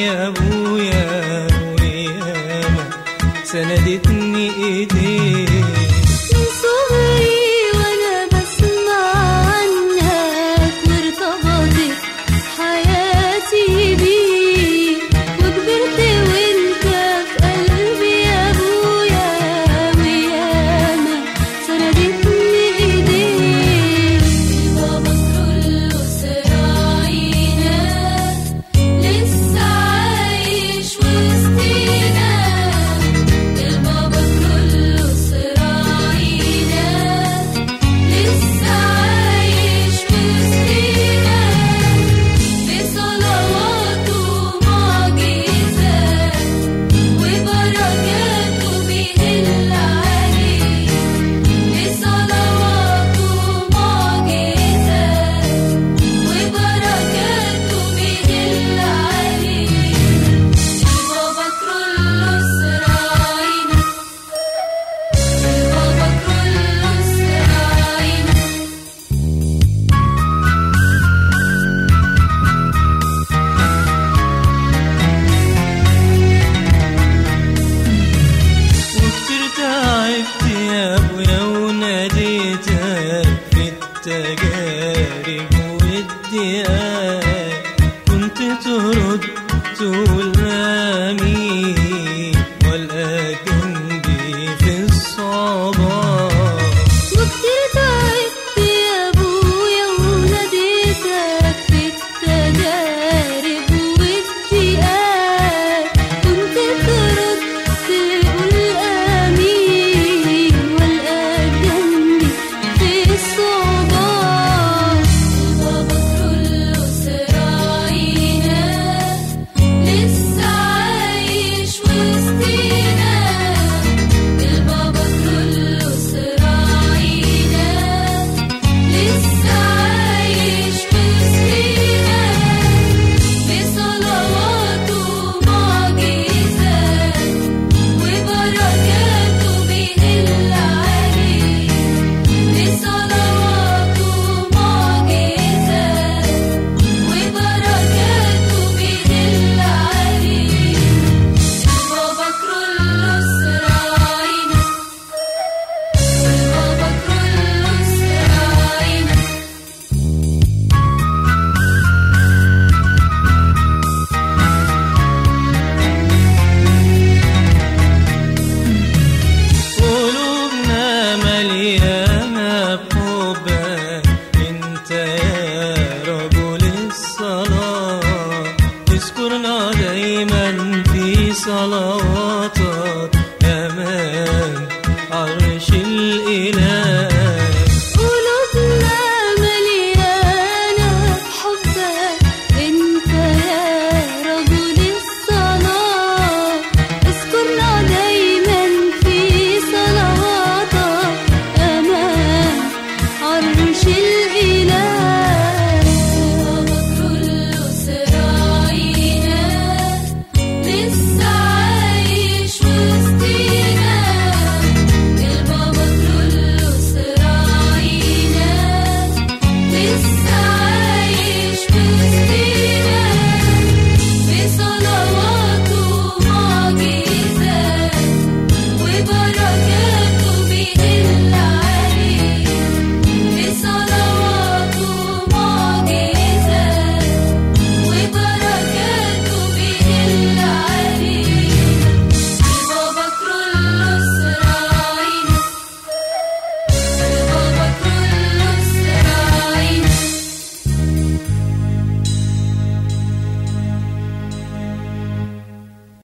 يا ابويا وياما سندتني ايديك من صغري وانا بسمع عنك وارتبطت حياتي بيك وكبرت وانت في قلبي يا ابويا وياما سندتني ايديك بابا كله سراينا لسه عايش وسطينا البابا كله سراينا لسه عايش وسطينا بصلواته معجزات وبركاته بيهل عليه بصلواته معجزات وبركاته بيهل عليه بابا كله سراينا بابا كله سراينا وكتير تعبت يا ابويا وناديتك في التجارب والديات كنت ترد تقول امين والقى جنبي في الصباح وكتير تعبت يا ابويا وناديتك في التجارب والضيقات كنت ترد تقول امين والقى جنبي في الصباح بابا كله سراينا لسه عايش وسطينا البابا كله سراينا لسه عايش وسطينا بصلواته معجزات وبركاته بيهل عليه بصلواته معجزات وبركاته بيهل عليه بابا كله سراينا بابا كله سراينا قلوبنا مليانة بحبك انت يا رجل الصلاة اذكرنا دايما في صلواتك